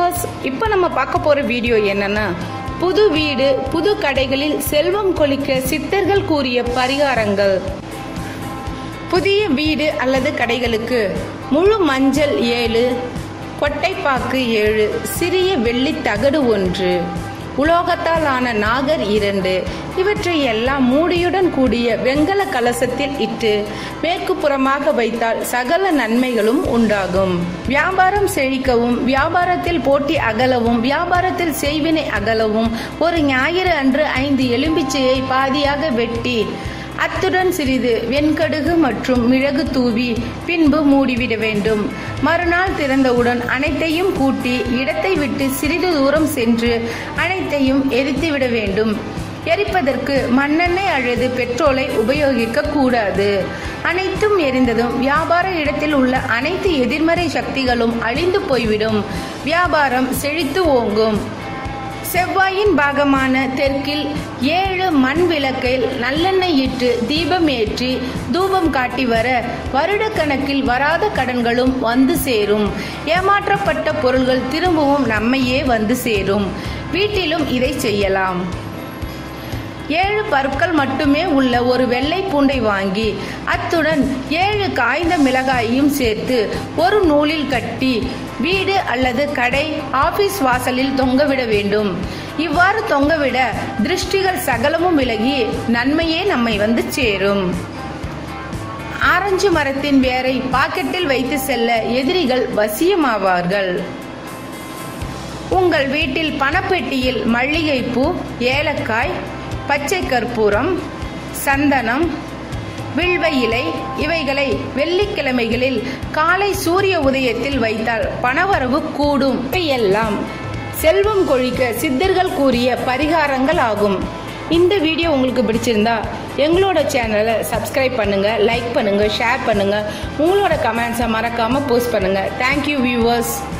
viewers இப்போ நம்ம பார்க்க போற வீடியோ என்னன்னா புது வீடு புது கடைகளில் செல்வம் கொளிக்க சித்தர்கள் கூறிய பரிகாரங்கள் புதிய வீடு அல்லது கடைகளுக்கு முழு மஞ்சள் ஏழு கொட்டைப்பாக்கு ஏழு சிறிய வெள்ளி தகடு ஒன்று உலோகத்தால் ஆன நாகர் இரண்டு இவற்றை எல்லாம் மூடியுடன் கூடிய வெங்கல கலசத்தில் இட்டு மேற்கு புறமாக வைத்தால் சகல நன்மைகளும் உண்டாகும் வியாபாரம் செழிக்கவும் வியாபாரத்தில் போட்டி அகலவும் வியாபாரத்தில் செய்வினை அகலவும் ஒரு ஞாயிறு அன்று ஐந்து எலும்பிச்சையை பாதியாக வெட்டி அத்துடன் சிறிது வெண்கடுகு மற்றும் மிளகு தூவி பின்பு மூடிவிட வேண்டும் மறுநாள் திறந்தவுடன் அனைத்தையும் கூட்டி இடத்தை விட்டு சிறிது தூரம் சென்று அனைத்தையும் எரித்து விட வேண்டும் எரிப்பதற்கு மண்ணெண்ணெய் அல்லது பெட்ரோலை உபயோகிக்க கூடாது அனைத்தும் எரிந்ததும் வியாபார இடத்தில் உள்ள அனைத்து எதிர்மறை சக்திகளும் அழிந்து போய்விடும் வியாபாரம் செழித்து ஓங்கும் செவ்வாயின் பாகமான தெற்கில் ஏழு மண் விளக்கில் நல்லெண்ணெய் இட்டு தீபம் ஏற்றி தூபம் காட்டி வர வருடக்கணக்கில் வராத கடன்களும் வந்து சேரும் ஏமாற்றப்பட்ட பொருள்கள் திரும்பவும் நம்மையே வந்து சேரும் வீட்டிலும் இதை செய்யலாம் ஏழு பற்கள் மட்டுமே உள்ள ஒரு வெள்ளை பூண்டை வாங்கி அத்துடன் ஏழு காய்ந்த மிளகாயையும் சேர்த்து ஒரு நூலில் கட்டி வீடு அல்லது கடை ஆபீஸ் வாசலில் தொங்கவிட வேண்டும் இவ்வாறு தொங்கவிட திருஷ்டிகள் சகலமும் விலகி நன்மையே நம்மை வந்து சேரும் ஆரஞ்சு மரத்தின் வேரை பாக்கெட்டில் வைத்து செல்ல எதிரிகள் வசியமாவார்கள் உங்கள் வீட்டில் பணப்பெட்டியில் மல்லிகைப்பூ ஏலக்காய் பச்சை கற்பூரம் சந்தனம் வில்வ இலை இவைகளை வெள்ளிக்கிழமைகளில் காலை சூரிய உதயத்தில் வைத்தால் பணவரவு கூடும் இவையெல்லாம் செல்வம் கொழிக்க சித்தர்கள் கூறிய பரிகாரங்கள் ஆகும் இந்த வீடியோ உங்களுக்கு பிடிச்சிருந்தா எங்களோட சேனலை சப்ஸ்கிரைப் பண்ணுங்க லைக் பண்ணுங்க ஷேர் பண்ணுங்க உங்களோட கமெண்ட்ஸை மறக்காம போஸ்ட் பண்ணுங்க தேங்க்யூ வியூவர்ஸ்